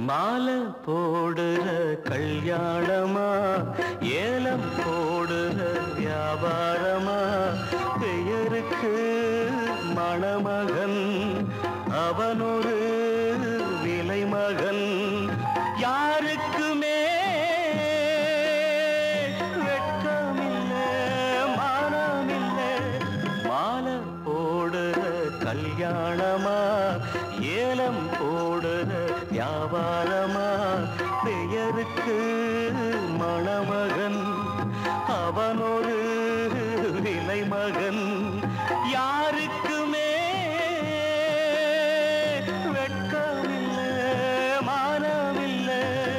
மாலை போடுற கல்யாணமா ஏலம் போடுற வியாபாரமா பெயருக்கு மணமகன் அவனொரு விலை மகன் யாருக்குமே வெட்கமில்லை மானமில்லை மாலை போடுற கல்யாணமா ஏலம் போடுற வியாபாரமா பெயருக்கு மணமகன் அவனொரு விலை மகன் யாருக்குமே வெட்கமில்லை மானமில்லை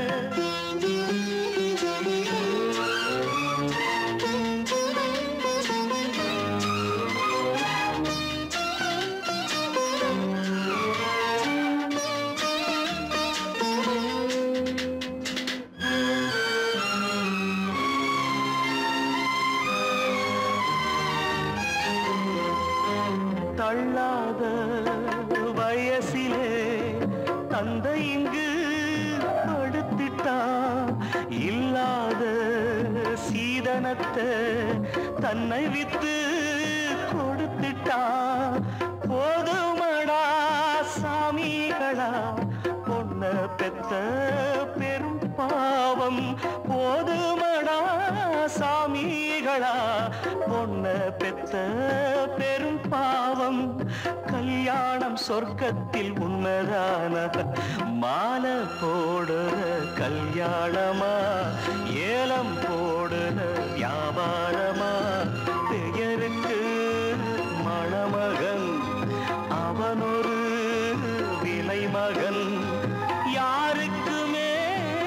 தள்ளாத வயசிலே தந்தை இங்கு படுத்திட்டா இல்லாத சீதனத்தை தன்னை வித்து கொடுத்துட்டா போதுமடா சாமிகளா பொண்ண பெத்த பெரும் பாவம் போதுமடா சாமிகளா பொண்ண பெத்த பெரும் பாவம் கல்யாணம் சொர்க்கத்தில் உன்னதான மாலை போடுற கல்யாணமா ஏலம் போடுற வியாபாரமா பெயருக்கு மணமகன் அவனொரு விலை மகன் யாருக்குமே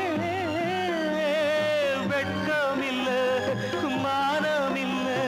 வெட்கமில்லை மானமில்லை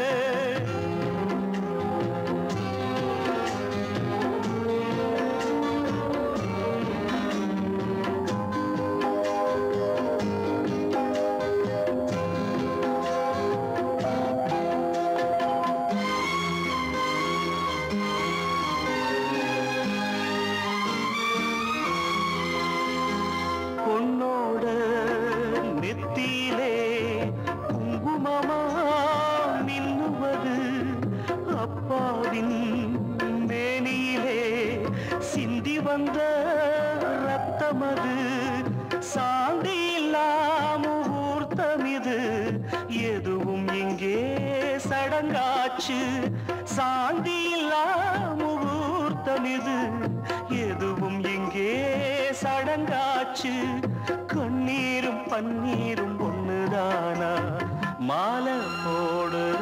பொன்னோட நெத்தியிலே குங்குமமா மின்னுவது அப்பாவின் மேனியிலே சிந்தி வந்த ரத்தமது சாந்தி முகூர்த்தம் இது எதுவும் இங்கே சடங்காச்சு சாந்தி முகூர்த்தம் இது எதுவும் இங்கே சடங்காச்சு கண்ணீரும் பன்னீரும் ஒண்ணுதானா மாலை போடுற